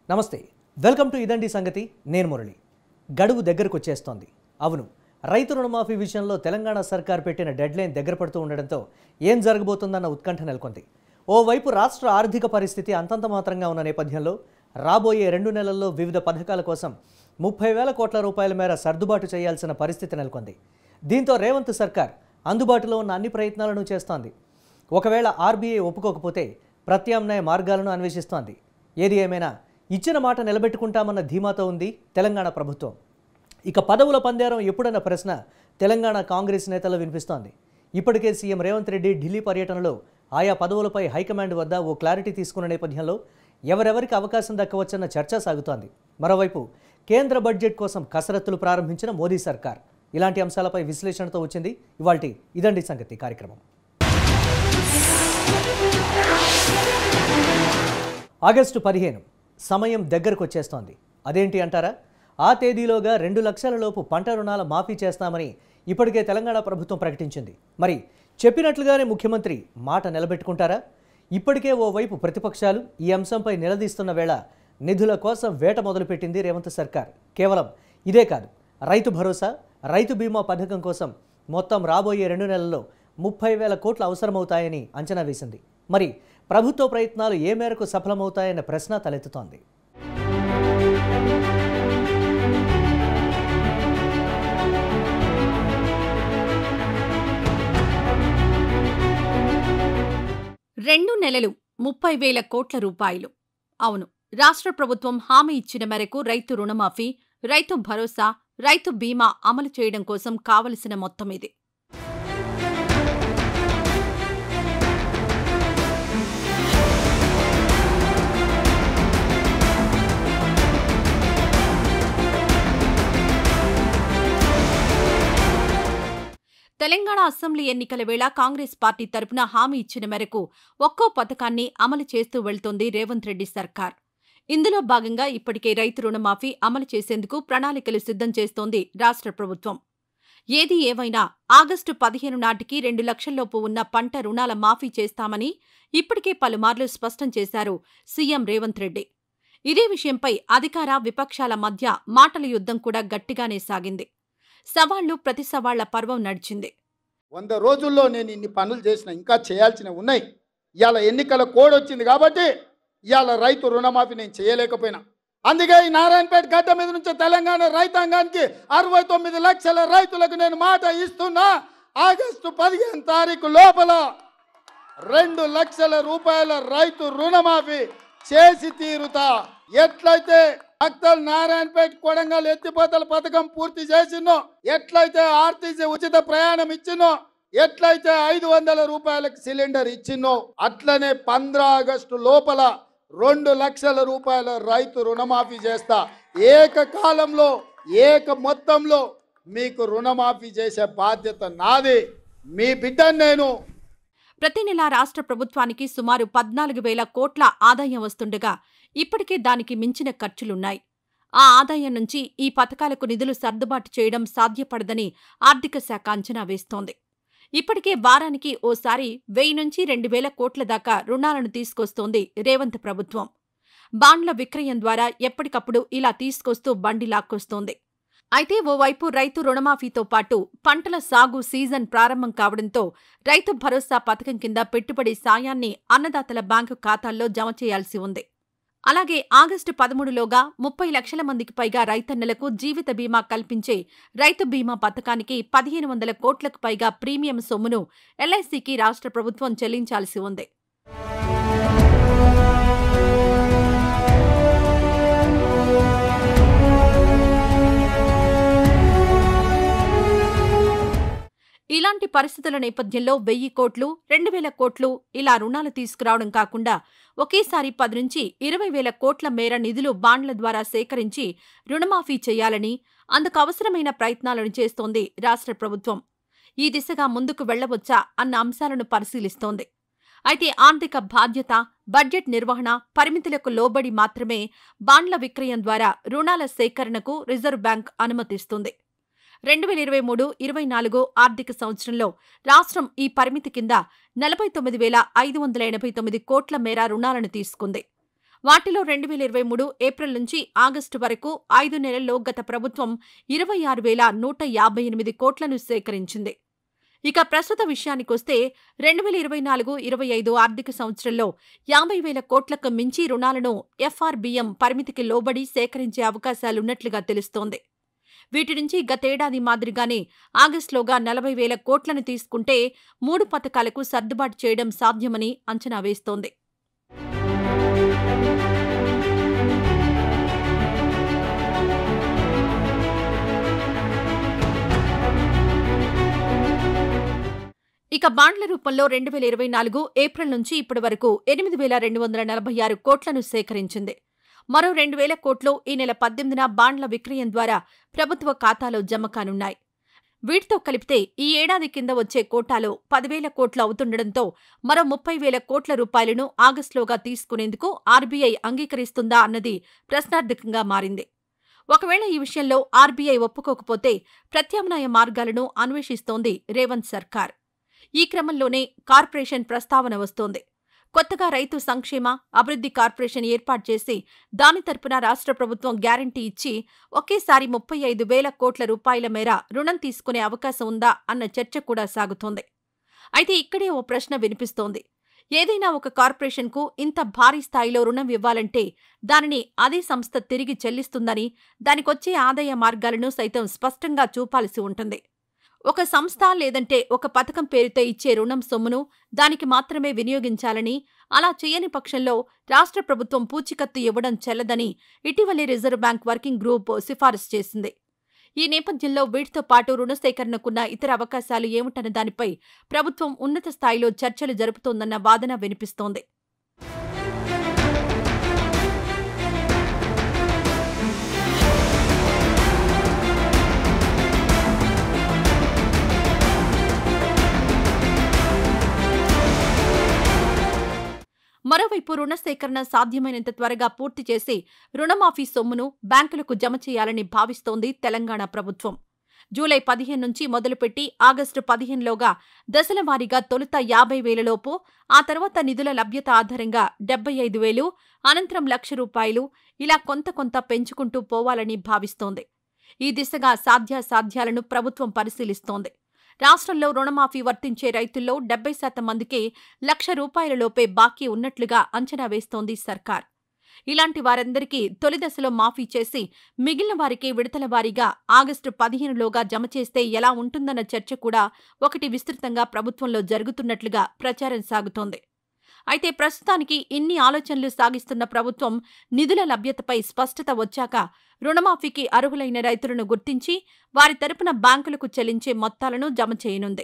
నమస్తే welcome to ఇదండి సంగతి నేను మురళి గడువు దగ్గరకు వచ్చేస్తోంది అవును రైతు రుణమాఫీ విషయంలో తెలంగాణ సర్కార్ పెట్టిన డెడ్ లైన్ దగ్గర పడుతూ ఉండడంతో ఏం జరగబోతుందన్న ఉత్కంఠ నెలకొంది ఓవైపు రాష్ట్ర ఆర్థిక పరిస్థితి అంతంత మాత్రంగా ఉన్న నేపథ్యంలో రాబోయే రెండు నెలల్లో వివిధ పథకాల కోసం ముప్పై వేల కోట్ల రూపాయల మేర సర్దుబాటు చేయాల్సిన పరిస్థితి నెలకొంది దీంతో రేవంత్ సర్కార్ అందుబాటులో ఉన్న అన్ని ప్రయత్నాలను చేస్తోంది ఒకవేళ ఆర్బీఐ ఒప్పుకోకపోతే ప్రత్యామ్నాయ మార్గాలను అన్వేషిస్తోంది ఏది ఏమైనా ఇచ్చిన మాట నిలబెట్టుకుంటామన్న ధీమాతో ఉంది తెలంగాణ ప్రభుత్వం ఇక పదవుల పందేరం ఎప్పుడన్న ప్రశ్న తెలంగాణ కాంగ్రెస్ నేతలు వినిపిస్తోంది ఇప్పటికే సీఎం రేవంత్ రెడ్డి ఢిల్లీ పర్యటనలో ఆయా పదవులపై హైకమాండ్ వద్ద ఓ క్లారిటీ తీసుకున్న నేపథ్యంలో ఎవరెవరికి అవకాశం దక్కవచ్చన్న చర్చ సాగుతోంది మరోవైపు కేంద్ర బడ్జెట్ కోసం కసరత్తులు ప్రారంభించిన మోదీ సర్కార్ ఇలాంటి అంశాలపై విశ్లేషణతో వచ్చింది ఇవాల్టి ఇదండి సంగతి కార్యక్రమం ఆగస్టు పదిహేను సమయం దగ్గరకు వచ్చేస్తోంది అదేంటి అంటారా ఆ తేదీలోగా రెండు లక్షల లోపు పంట రుణాల మాఫీ చేస్తామని ఇప్పటికే తెలంగాణ ప్రభుత్వం ప్రకటించింది మరి చెప్పినట్లుగానే ముఖ్యమంత్రి మాట నిలబెట్టుకుంటారా ఇప్పటికే ఓవైపు ప్రతిపక్షాలు ఈ అంశంపై నిలదీస్తున్న వేళ నిధుల కోసం వేట మొదలుపెట్టింది రేవంత్ సర్కార్ కేవలం ఇదే కాదు రైతు భరోసా రైతు బీమా పథకం కోసం మొత్తం రాబోయే రెండు నెలల్లో ముప్పై వేల కోట్లు అవసరమవుతాయని అంచనా వేసింది మరి ప్రభుత్వ ప్రయత్నాలు ఏ మేరకు సఫలమవుతాయన్న ప్రశ్న తలెత్తుతోంది రెండు నెలలు ముప్పై వేల కోట్ల రూపాయలు అవును రాష్ట్ర ప్రభుత్వం హామీ ఇచ్చిన మేరకు రైతు రుణమాఫీ రైతు భరోసా రైతు బీమా అమలు చేయడం కోసం కావలసిన మొత్తం ఇది తెలంగాణ అసెంబ్లీ ఎన్నికల వేళ కాంగ్రెస్ పార్టీ తరపున హామీ ఇచ్చిన మేరకు ఒక్కో పథకాన్ని అమలు చేస్తూ వెళ్తోంది రేవంత్ రెడ్డి సర్కార్ ఇందులో భాగంగా ఇప్పటికే రైతు రుణమాఫీ అమలు చేసేందుకు ప్రణాళికలు సిద్ధం చేస్తోంది రాష్ట్ర ప్రభుత్వం ఏది ఏమైనా ఆగస్టు పదిహేను నాటికి రెండు లక్షల్లోపు ఉన్న పంట రుణాల మాఫీ చేస్తామని ఇప్పటికే పలుమార్లు స్పష్టం చేశారు సీఎం రేవంత్ రెడ్డి ఇదే విషయంపై అధికార విపక్షాల మధ్య మాటల యుద్ధం కూడా గట్టిగానే సాగింది సవాళ్లు ప్రతి సవాళ్ల పర్వం నడిచింది వంద రోజుల్లో నేను ఇన్ని పనులు చేసిన ఇంకా చేయాల్సినవి ఉన్నాయి ఇవాళ ఎన్నికల కోడ్ వచ్చింది కాబట్టి ఇవాళ రైతు రుణమాఫీ నేను చేయలేకపోయినా అందుకే ఈ నారాయణపేట గడ్డ మీద నుంచి తెలంగాణ రైతాంగానికి అరవై తొమ్మిది లక్షల రైతులకు నేను మాట ఇస్తున్నా ఆగస్టు పదిహేను తారీఖు లోపల రెండు లక్షల రూపాయల రైతు రుణమాఫీ చేసి తీరుతా ఎట్లయితే అక్తల్ నారాయణపేట కొడంగల్ ఎత్తిపోతల పథకం పూర్తి చేసినో ఎట్లయితే ఆర్టీసీ ఉచిత ప్రయాణం ఇచ్చినో ఎట్లయితే ఐదు వందల రూపాయలకు సిలిండర్ ఇచ్చినో అట్లనే పంద్ర ఆగస్టు లోపల రెండు లక్షల రూపాయల రైతు రుణమాఫీ చేస్తా ఏకకాలంలో ఏక మొత్తంలో మీకు రుణమాఫీ చేసే బాధ్యత నాది మీ బిడ్డను నేను ప్రతి నెలా రాష్ట్ర ప్రభుత్వానికి సుమారు పద్నాలుగు వేల కోట్ల ఆదాయం వస్తుండగా ఇప్పటికే దానికి మించిన ఖర్చులున్నాయి ఆ ఆదాయం నుంచి ఈ పథకాలకు నిధులు సర్దుబాటు చేయడం సాధ్యపడదని ఆర్థిక శాఖ అంచనా వేస్తోంది ఇప్పటికే వారానికి ఓసారి వెయ్యి నుంచి రెండు వేల కోట్ల దాకా రుణాలను తీసుకొస్తోంది రేవంత్ ప్రభుత్వం బాండ్ల విక్రయం ద్వారా ఎప్పటికప్పుడు ఇలా తీసుకొస్తూ బండి లాక్కొస్తోంది అయితే ఓవైపు రైతు రుణమాఫీతో పాటు పంటల సాగు సీజన్ ప్రారంభం కావడంతో రైతు భరోసా పథకం కింద పెట్టుబడి సాయాన్ని అన్నదాతల బ్యాంకు ఖాతాల్లో జమ చేయాల్సి ఉంది అలాగే ఆగస్టు పదమూడులోగా ముప్పై లక్షల మందికి పైగా రైతన్నలకు జీవిత బీమా కల్పించే రైతు బీమా పథకానికి పదిహేను వందల కోట్లకు పైగా ప్రీమియం సొమ్మును ఎల్ఐసికి రాష్ట్ర ప్రభుత్వం చెల్లించాల్సి ఉంది ఇలాంటి పరిస్థితుల నేపథ్యంలో వెయ్యి కోట్లు రెండు వేల కోట్లు ఇలా రుణాలు తీసుకురావడం కాకుండా ఒకేసారి పది నుంచి ఇరవై వేల కోట్ల మేర నిధులు బాండ్ల ద్వారా సేకరించి రుణమాఫీ చేయాలని అందుకు అవసరమైన ప్రయత్నాలను చేస్తోంది రాష్ట్ర ప్రభుత్వం ఈ దిశగా ముందుకు వెళ్లవచ్చా అన్న అంశాలను పరిశీలిస్తోంది అయితే ఆర్థిక బాధ్యత బడ్జెట్ నిర్వహణ పరిమితులకు లోబడి మాత్రమే బాండ్ల విక్రయం ద్వారా రుణాల సేకరణకు రిజర్వ్ బ్యాంక్ అనుమతిస్తుంది రెండు వేల ఇరవై మూడు ఇరవై నాలుగు ఆర్థిక సంవత్సరంలో రాష్ట్రం ఈ పరిమితి కింద నలభై తొమ్మిది వేల ఐదు వందల ఎనభై తొమ్మిది కోట్ల మేర రుణాలను తీసుకుంది వాటిలో రెండు వేల ఇరవై మూడు ఏప్రిల్ నుంచి ఆగస్టు వరకు ఐదు నెలల్లో గత ప్రభుత్వం ఇరవై ఆరు వేల నూట యాభై ఎనిమిది కోట్లను సేకరించింది ఇక ప్రస్తుత విషయానికొస్తే రెండు వేల ఇరవై నాలుగు ఇరవై ఐదు ఆర్థిక సంవత్సరంలో యాభై వేల కోట్లకు మించి రుణాలను ఎఫ్ఆర్బిఎం పరిమితికి లోబడి సేకరించే అవకాశాలున్నట్లుగా తెలుస్తోంది వీటి నుంచి గతేడాది మాదిరిగానే ఆగస్టులోగా నలభై వేల కోట్లను తీసుకుంటే మూడు పథకాలకు సర్దుబాటు చేయడం సాధ్యమని అంచనా వేస్తోంది ఇక బాండ్ల రూపంలో రెండు వేల ఇరవై నాలుగు ఏప్రిల్ నుంచి ఇప్పటి వరకు ఎనిమిది వేల రెండు వందల నలభై ఆరు కోట్లను సేకరించింది మరో రెండు వేల కోట్లు ఈ నెల పద్దెనిమిదిన బాండ్ల విక్రయం ద్వారా ప్రభుత్వ ఖాతాలో జమ కానున్నాయి వీటితో కలిపితే ఈ ఏడాది కింద వచ్చే కోటాలో పదివేల కోట్లు అవుతుండటంతో మరో ముప్పై వేల కోట్ల రూపాయలను ఆగస్టులోగా తీసుకునేందుకు ఆర్బీఐ అంగీకరిస్తుందా అన్నది ప్రశ్నార్థకంగా మారింది ఒకవేళ ఈ విషయంలో ఆర్బీఐ ఒప్పుకోకపోతే ప్రత్యామ్నాయ మార్గాలను అన్వేషిస్తోంది రేవంత్ సర్కార్ ఈ క్రమంలోనే కార్పొరేషన్ ప్రస్తావన వస్తోంది కొత్తగా రైతు సంక్షేమ అభివృద్ధి కార్పొరేషన్ ఏర్పాటు చేసి దాని తరపున రాష్ట్ర ప్రభుత్వం గ్యారంటీ ఇచ్చి ఒకేసారి ముప్పై ఐదు వేల కోట్ల రూపాయల మేర రుణం తీసుకునే అవకాశం ఉందా అన్న చర్చ కూడా సాగుతోంది అయితే ఇక్కడే ఓ ప్రశ్న వినిపిస్తోంది ఏదైనా ఒక కార్పొరేషన్కు ఇంత భారీ స్థాయిలో రుణం ఇవ్వాలంటే దానిని అదే సంస్థ తిరిగి చెల్లిస్తుందని దానికొచ్చే ఆదాయ మార్గాలను సైతం స్పష్టంగా చూపాల్సి ఉంటుంది ఒక సంస్థ లేదంటే ఒక పథకం పేరుతో ఇచ్చే రుణం సొమ్మును దానికి మాత్రమే వినియోగించాలని అలా చేయని పక్షంలో రాష్ట్ర ప్రభుత్వం పూచికత్తు ఇవ్వడం చెల్లదని ఇటీవలే రిజర్వ్ బ్యాంక్ వర్కింగ్ గ్రూప్ సిఫారసు చేసింది ఈ నేపథ్యంలో వీటితో పాటు రుణ సేకరణకున్న ఇతర అవకాశాలు ఏమిటన్న దానిపై ప్రభుత్వం ఉన్నత స్థాయిలో చర్చలు జరుపుతోందన్న వాదన వినిపిస్తోంది మరోవైపు రుణ సేకరణ సాధ్యమైనంత త్వరగా పూర్తి చేసి రుణమాఫీ సొమ్మును బ్యాంకులకు జమ చేయాలని భావిస్తోంది తెలంగాణ ప్రభుత్వం జూలై పదిహేను నుంచి మొదలుపెట్టి ఆగస్టు పదిహేనులోగా దశలవారీగా తొలుత యాభై వేలలోపు ఆ తర్వాత నిధుల లభ్యత ఆధారంగా డెబ్బై ఐదు వేలు అనంతరం లక్ష రూపాయలు ఇలా కొంత కొంత పెంచుకుంటూ పోవాలని భావిస్తోంది ఈ దిశగా సాధ్యాసాధ్యాలను ప్రభుత్వం పరిశీలిస్తోంది రాష్ట్రంలో రుణమాఫీ వర్తించే రైతుల్లో డెబ్బై శాతం మందికి లక్ష రూపాయలలోపే బాకీ ఉన్నట్లుగా అంచనా వేస్తోంది సర్కార్ ఇలాంటి వారందరికీ తొలి దశలో మాఫీ చేసి మిగిలిన వారికి విడతల వారీగా ఆగస్టు పదిహేనులోగా జమ చేస్తే ఎలా ఉంటుందన్న చర్చ కూడా ఒకటి విస్తృతంగా ప్రభుత్వంలో జరుగుతున్నట్లుగా ప్రచారం సాగుతోంది అయితే ప్రస్తుతానికి ఇన్ని ఆలోచనలు సాగిస్తున్న ప్రభుత్వం నిధుల లభ్యతపై స్పష్టత వచ్చాక రుణమాఫీకి అర్హులైన రైతులను గుర్తించి వారి తరపున బ్యాంకులకు చెల్లించే మొత్తాలను జమ చేయనుంది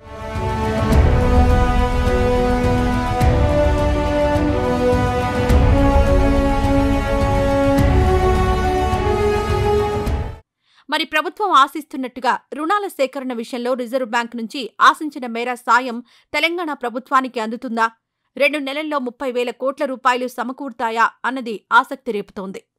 మరి ప్రభుత్వం ఆశిస్తున్నట్టుగా రుణాల సేకరణ విషయంలో రిజర్వ్ బ్యాంక్ నుంచి ఆశించిన మేర సాయం తెలంగాణ ప్రభుత్వానికి అందుతుందా రెండు నెలల్లో ముప్పై వేల కోట్ల రూపాయలు సమకూరుతాయా అన్నది ఆసక్తి రేపుతోంది